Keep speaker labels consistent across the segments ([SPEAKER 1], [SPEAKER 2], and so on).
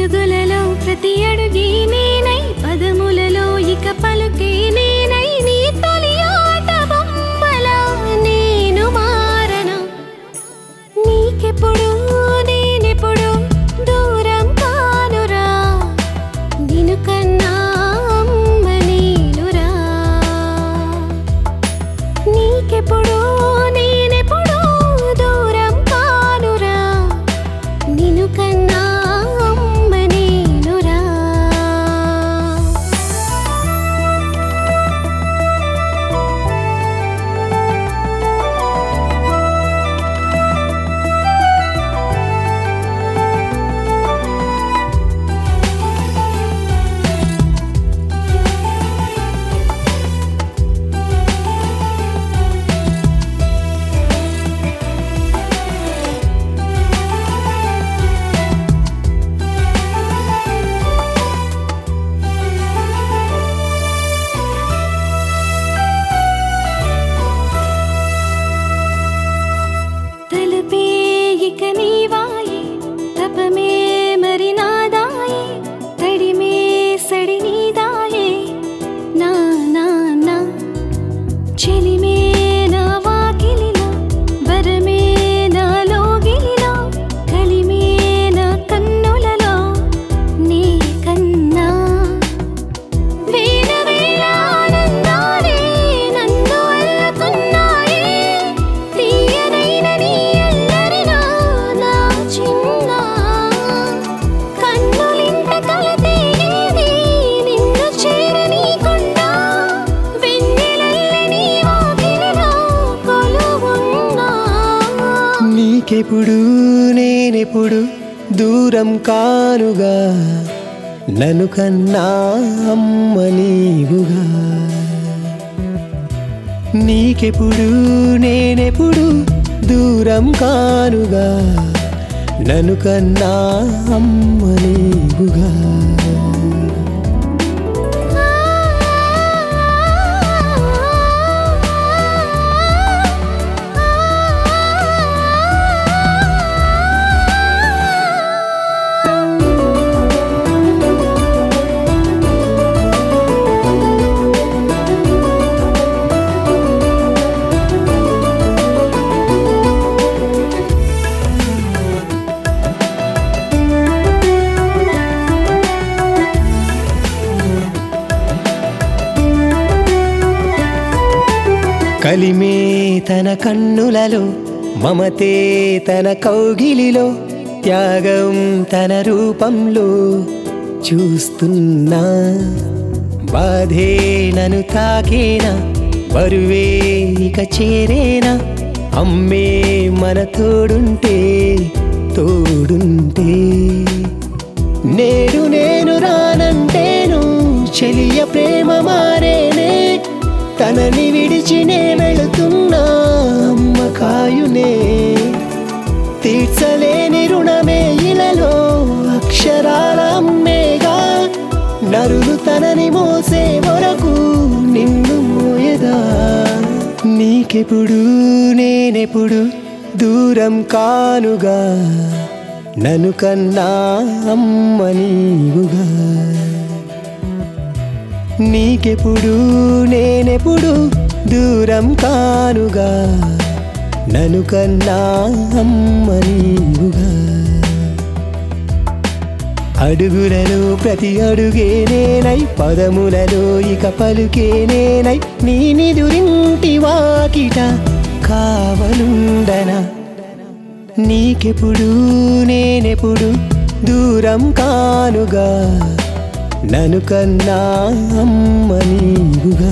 [SPEAKER 1] అడుగులలో ప్రతి అడుగే నేనై పదములలో ఇక పలుకే నేనై నీ తొలి ఆట బొమ్మలా నేను మారను నీకెప్పుడు నేనెప్పుడు దూరం కానురా నిన్ను కన్నా అమ్మ నేనురా నీకెప్పుడు నేనెప్పుడు దూరం కానురా నిన్ను కన్నా అమ్మ నేనురా తలుపే ఇక నీవాయే తపమే మరి నాదాయే తడిమే సడి నీదాయే నా నా నా చెలిమే నా వాకిలిలో వరమే నాలో గిలిలో కలిమే నా కన్నులలో నీ కన్నా వేల వేల ఆనందాలే నన్ను అల్లుకున్నాయే తీయనైన నీ అల్లరిలో నా చిన్న కన్నులింత కలతేగేది నిన్ను చేరనీకుండా వెన్నెలల్లే నీ వాకిలిలో కొలువున్నా
[SPEAKER 2] నీకెప్పుడు నేనెప్పుడు దూరం కానుగా నన్ను కన్నా అమ్మ నీవుగా నీకెప్పుడు నేనెప్పుడు దూరం కానుగా నన్ను కన్నా అమ్మ నీవుగా కలిమే తన కన్నులలో మమతే తన కౌగిలిలో త్యాగం తన రూపంలో చూస్తున్నా బాధే నన్ను తాకేనా బరువే ఇక చేరేనా అమ్మే మన తోడుంటే తోడుంటే నేడు నేను రానంటేను చెలియ ప్రేమ మారేనే తనని విడిచి నే వెళుతున్నా అమ్మ కాయునే తీర్చలేని రుణమే ఇలలో అక్షరాల అమ్మేగా నరులు తనని మోసే వరకు నిన్ను మోయదా నీకెప్పుడు నేనెప్పుడు దూరం కానుగా నన్ను కన్నా అమ్మ నీవుగా నీకెప్పుడు నేనెప్పుడు దూరం కానుగా నన్ను కన్నా అమ్మ నీవుగా అడుగులలో ప్రతి అడుగే నేనై పదములలో ఇక పలుకే నేనై నీ నిదురింటి వాకిట కావలుండనా నీకెప్పుడు నేనెప్పుడు దూరం కానుగా నన్ను కన్నా అమ్మ నీవుగా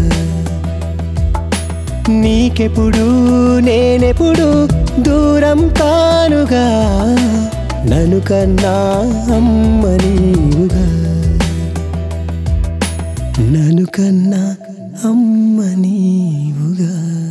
[SPEAKER 2] నీకెప్పుడు నేనెప్పుడు దూరం కానుగా నన్ను కన్నా అమ్మ నీవుగా నన్ను కన్నా అమ్మ నీవుగా